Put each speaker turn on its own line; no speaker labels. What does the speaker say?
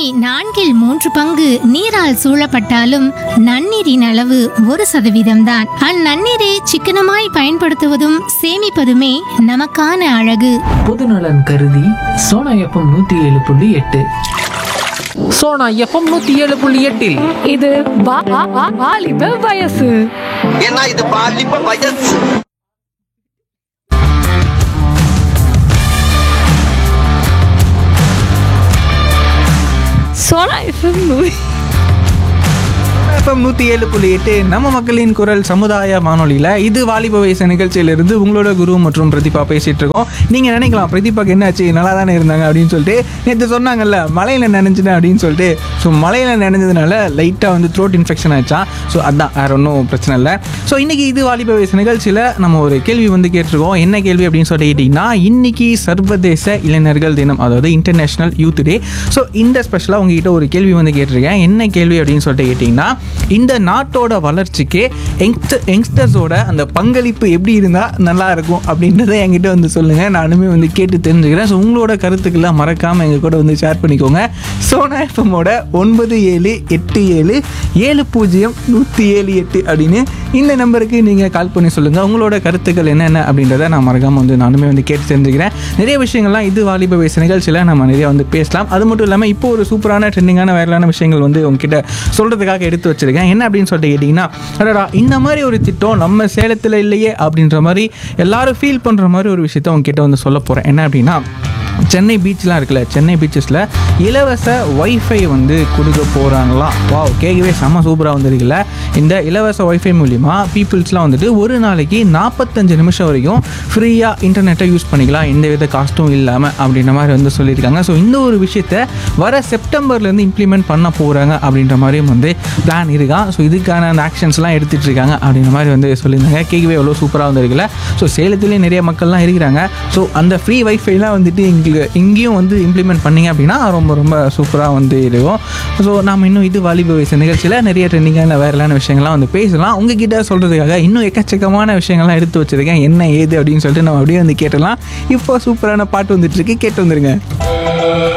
நான்கில் மூன்று பங்கு நீரால் சூழப்பட்டாலும் நன்னீரின் அளவு ஒரு சதவீதம்தான் அந்நன்னீரை சிக்கனமாய் பயன்படுத்துவதும் சேமிப்பதுமே நமக்கான அழகு
பொதுநலன் கருதி சோனா எஃப்எம் நூத்தி ஏழு புள்ளி எட்டு சோனா எஃப்எம் நூத்தி ஏழு புள்ளி எட்டில்
இது வா- வா- வா- வாலிப வயசு
ஏன்னா இது பாலிப்ப வயசு
சோனா எஃப்எம்
எஃப்எம் நூற்றி ஏழு புள்ளி எட்டு நம்ம மக்களின் குரல் சமுதாய வானொலியில் இது வாலிப வயசு நிகழ்ச்சியிலிருந்து உங்களோட குரு மற்றும் பிரதீபா பேசிட்டு இருக்கோம் நீங்கள் நினைக்கலாம் பிரதீபாக்கு என்னாச்சு நல்லா தானே இருந்தாங்க அப்படின்னு சொல்லிட்டு நேற்று சொன்னாங்கல்ல மலையில் நினைஞ்சிட்டேன் அப்படின்னு சொல்லிட்டு ஸோ மலையில் நினைஞ்சதுனால லைட்டாக வந்து த்ரோட் இன்ஃபெக்ஷன் ஆச்சான் ஸோ அதான் வேற ஒன்றும் பிரச்சனை இல்லை ஸோ இன்னைக்கு இது வாலிப வயசு நிகழ்ச்சியில் நம்ம ஒரு கேள்வி வந்து கேட்டிருக்கோம் என்ன கேள்வி அப்படின்னு சொல்லி கேட்டிங்கன்னா இன்னைக்கு சர்வதேச இளைஞர்கள் தினம் அதாவது இன்டர்நேஷனல் யூத் டே ஸோ இந்த ஸ்பெஷலாக உங்ககிட்ட ஒரு கேள்வி வந்து கேட்டிருக்கேன் என்ன கேள்வி அப்படின்னு சொல்லிட்டு கேட்டிங்கன்னா இந்த நாட்டோட வளர்ச்சிக்கு யங்ஸ்டர் யங்ஸ்டர்ஸோட அந்த பங்களிப்பு எப்படி இருந்தால் நல்லா இருக்கும் அப்படின்றத என்கிட்ட வந்து சொல்லுங்கள் நானுமே வந்து கேட்டு தெரிஞ்சுக்கிறேன் ஸோ உங்களோட கருத்துக்கெல்லாம் மறக்காமல் எங்கள் கூட வந்து ஷேர் பண்ணிக்கோங்க சோனா எஃப்எம்மோட ஒன்பது ஏழு எட்டு ஏழு ஏழு பூஜ்ஜியம் நூற்றி ஏழு எட்டு அப்படின்னு இந்த நம்பருக்கு நீங்கள் கால் பண்ணி சொல்லுங்கள் உங்களோட கருத்துக்கள் என்னென்ன அப்படின்றத நான் மறக்காமல் வந்து நானுமே வந்து கேட்டு தெரிஞ்சுக்கிறேன் நிறைய விஷயங்கள்லாம் இது வாலிப வயசு நிகழ்ச்சியில் நம்ம நிறைய வந்து பேசலாம் அது மட்டும் இல்லாமல் இப்போ ஒரு சூப்பரான ட்ரெண்டிங்கான வைரலான விஷயங்கள் வந்து உங்ககிட்ட சொல்கிறதுக்காக எடுத்து வச்சிருக்கேன் என்ன அப்படின்னு சொல்லிட்டு கேட்டிங்கன்னா அடடா இந்த மாதிரி ஒரு திட்டம் நம்ம சேலத்தில் இல்லையே அப்படின்ற மாதிரி எல்லாரும் ஃபீல் பண்ணுற மாதிரி ஒரு விஷயத்த உங்ககிட்ட வந்து சொல்ல போகிறேன் என்ன அப்படின்னா சென்னை பீச்லாம் இருக்குல்ல சென்னை பீச்சஸில் இலவச ஒய்ஃபை வந்து கொடுக்க போகிறாங்களாம் வாவ் கேட்கவே செம்ம சூப்பராக வந்திருக்குல்ல இந்த இலவச ஒய்ஃபை மூலிமா பீப்புள்ஸ்லாம் வந்துட்டு ஒரு நாளைக்கு நாற்பத்தஞ்சு நிமிஷம் வரைக்கும் ஃப்ரீயாக இன்டர்நெட்டை யூஸ் பண்ணிக்கலாம் எந்த வித காஸ்ட்டும் இல்லாமல் அப்படின்ற மாதிரி வந்து சொல்லியிருக்காங்க ஸோ இந்த ஒரு விஷயத்த வர செப்டம்பர்லேருந்து இம்ப்ளிமெண்ட் பண்ண போகிறாங்க அப்படின்ற மாதிரியும் வந்து பிளான் இருக்கான் ஸோ இதுக்கான அந்த ஆக்ஷன்ஸ்லாம் எடுத்துகிட்டு இருக்காங்க அப்படின்ற மாதிரி வந்து சொல்லியிருந்தாங்க கேட்கவே எவ்வளோ சூப்பராக வந்திருக்குல்ல ஸோ சேலத்துலேயே நிறைய மக்கள்லாம் இருக்கிறாங்க ஸோ அந்த ஃப்ரீ வைஃபைலாம் வந்துட்டு எங்களுக்கு இங்கேயும் வந்து இம்ப்ளிமெண்ட் பண்ணீங்க அப்படின்னா ரொம்ப ரொம்ப சூப்பராக வந்து இருக்கும் ஸோ நாம் இன்னும் இது வாலிப வயசு நிகழ்ச்சியில் நிறைய ட்ரெண்டிங்கான வேறலான விஷயங்கள்லாம் வந்து பேசலாம் உங்ககிட்ட சொல்கிறதுக்காக இன்னும் எக்கச்சக்கமான விஷயங்கள்லாம் எடுத்து வச்சிருக்கேன் என்ன ஏது அப்படின்னு சொல்லிட்டு நம்ம அப்படியே வந்து கேட்டலாம் இப்போ சூப்பரான பாட்டு வந்துட்டு இருக்கு கேட்டு வந்துருங்க